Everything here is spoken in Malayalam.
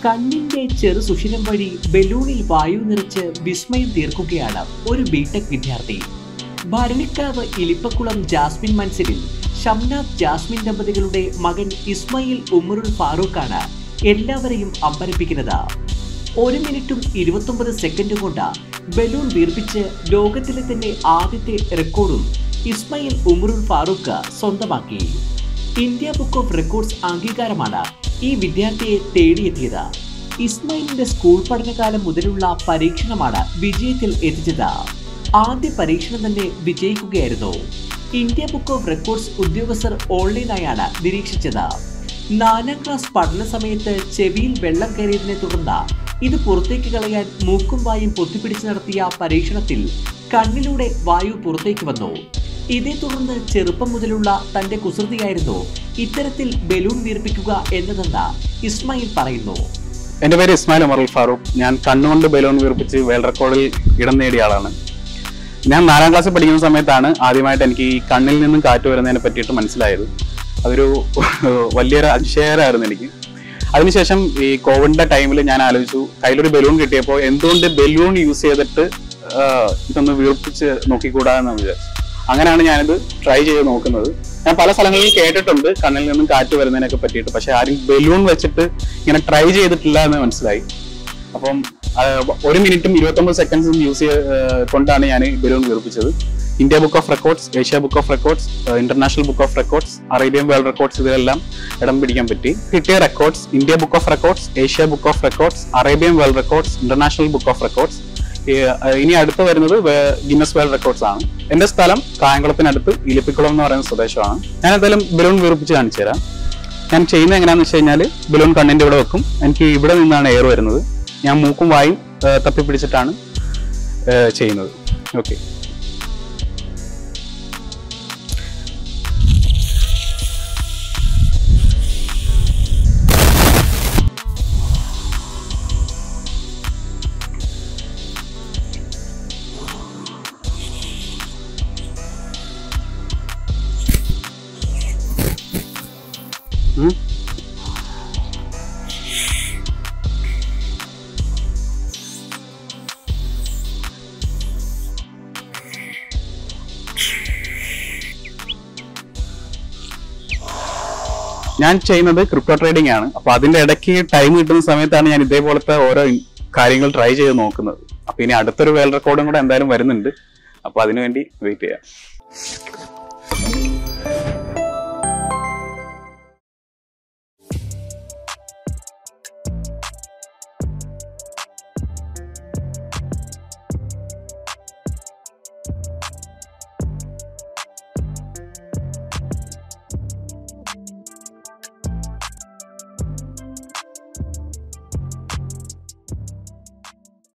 കണ്ണിന്റെ ചെറു സുഷിരം വഴി ബലൂണിൽ വായു നിറച്ച് വിസ്മയം തീർക്കുകയാണ് ഒരു ബിടെക് വിദ്യാർത്ഥി ഭരണിക്കാവ് ഇലിപ്പക്കുളം ജാസ്മിൻ മൻസിലിൽ ഷംനാഥ് ജാസ്മിൻ ദമ്പതികളുടെ മകൻ ഇസ്മയിൽ ഉമറുൽ ഫാറൂഖാണ് എല്ലാവരെയും അമ്പരപ്പിക്കുന്നത് ഒരു മിനിറ്റും ഇരുപത്തൊമ്പത് സെക്കൻഡ് കൊണ്ട് ബലൂൺ വീർപ്പിച്ച് ലോകത്തിലെ തന്നെ ആദ്യത്തെ റെക്കോർഡും ഇസ്മയിൽ ഉമറുൽ ഫാറൂഖ് സ്വന്തമാക്കി ഇന്ത്യ ബുക്ക് ഓഫ് റെക്കോർഡ്സ് അംഗീകാരമാണ് ഈ വിദ്യാർത്ഥിയെ തേടിയെത്തിയത് ഇസ്മയിലിന്റെ സ്കൂൾ പഠനകാലം മുതലുള്ള പരീക്ഷണമാണ് വിജയത്തിൽ എത്തിച്ചത് ആദ്യ പരീക്ഷണം തന്നെ വിജയിക്കുകയായിരുന്നു ഇന്ത്യ ബുക്ക് ഓഫ് റെക്കോർഡ്സ് ഉദ്യോഗസ്ഥർ ഓൺലൈനായാണ് നിരീക്ഷിച്ചത് നാലാം ക്ലാസ് പഠന സമയത്ത് ചെവിയിൽ വെള്ളം കയറിയതിനെ തുടർന്ന് ഇത് പുറത്തേക്ക് കളയാൻ മൂക്കും വായും പൊത്തിപ്പിടിച്ച് നടത്തിയ പരീക്ഷണത്തിൽ കണ്ണിലൂടെ വായു പുറത്തേക്ക് വന്നു ഇതേ തുടർന്ന് ചെറുപ്പം മുതലുള്ള തന്റെ കുസൃതിയായിരുന്നു ഇത്തരത്തിൽ ബലൂൺ വീർപ്പിക്കുക എന്നതെന്ന് ഇസ്മായിൽ പറയുന്നു എൻ്റെ പേര് ഇസ്മായിൽ ഉമറുൽ ഫാറൂഖ് ഞാൻ കണ്ണുകൊണ്ട് ബലൂൺ വീർപ്പിച്ച് വേൾഡ് റെക്കോർഡിൽ ഇടം നേടിയ ആളാണ് ഞാൻ നാലാം ക്ലാസ്സിൽ പഠിക്കുന്ന സമയത്താണ് ആദ്യമായിട്ട് എനിക്ക് ഈ കണ്ണിൽ നിന്നും കാറ്റ് വരുന്നതിനെ പറ്റിയിട്ട് മനസ്സിലായത് അതൊരു വലിയൊരു അതിശയകരമായിരുന്നു എനിക്ക് അതിനുശേഷം ഈ കോവിഡിന്റെ ടൈമിൽ ഞാൻ ആലോചിച്ചു കയ്യിലൊരു ബലൂൺ കിട്ടിയപ്പോൾ എന്തുകൊണ്ട് ബലൂൺ യൂസ് ചെയ്തിട്ട് ആ, ഇതൊന്ന് വീർപ്പിച്ച് നോക്കിക്കൂടാ എന്ന് വിചാരിച്ചു അങ്ങനെയാണ് ഞാനിത് ട്രൈ ചെയ്ത് നോക്കുന്നത് ഞാൻ പല സ്ഥലങ്ങളിലും കേട്ടിട്ടുണ്ട് കണ്ണിൽ നിന്നും കാറ്റ് വരുന്നതിനൊക്കെ പറ്റിയിട്ട് പക്ഷെ ആരും ബലൂൺ വെച്ചിട്ട് ഇങ്ങനെ ട്രൈ ചെയ്തിട്ടില്ല എന്ന് മനസ്സിലായി അപ്പം ആ, ഒരു മിനിറ്റും ഇരുപത്തൊമ്പത് സെക്കൻഡ്സും യൂസ് ചെയ്ത് കൊണ്ടാണ് ഞാൻ ബലൂൺ വീർപ്പിച്ചത് India Book of Records Asia Book of Records International Book of Records Arabian World Records ഇതിലെല്ലാം ഇടം പിടിക്കാൻ പറ്റി കിട്ടിയ records India Book of Records Asia Book of Records Arabian World Records International Book of Records ഇനി അടുത്ത് വരുന്നത് ഗിന്നസ് വേൾഡ് റെക്കോർഡ്സ് ആണ് എന്റെ സ്ഥലം കായംകുളത്തിനടുത്ത് ഇലിപ്പിക്കുളം എന്ന് പറയുന്ന സ്വദേശമാണ് ഞാൻ എന്തായാലും ബലൂൺ വീർപ്പിച്ച് കാണിച്ചു തരാം ഞാൻ ചെയ്യുന്നത് എങ്ങനെയാണെന്ന് വെച്ച് കഴിഞ്ഞാൽ ബലൂൺ കണ്ണിന്റെ ഇവിടെ വെക്കും എനിക്ക് ഇവിടെ നിന്നാണ് എയർ വരുന്നത് ഞാൻ മൂക്കും വായും ആ, തപ്പിപ്പിടിച്ചിട്ടാണ് ആ, ചെയ്യുന്നത് ഓക്കെ ഉം. ഞാൻ ചെയ്യുന്നത് ക്രിപ്റ്റോ ട്രേഡിംഗ് ആണ് അപ്പൊ അതിന്റെ ഇടയ്ക്ക് ടൈം കിട്ടുന്ന സമയത്താണ് ഞാൻ ഇതേപോലത്തെ ഓരോ കാര്യങ്ങൾ ട്രൈ ചെയ്ത് നോക്കുന്നത് അപ്പൊ ഇനി അടുത്തൊരു വേൾഡ് റെക്കോർഡും കൂടെ എന്തായാലും വരുന്നുണ്ട് അപ്പൊ അതിനുവേണ്ടി വെയിറ്റ് ചെയ്യാം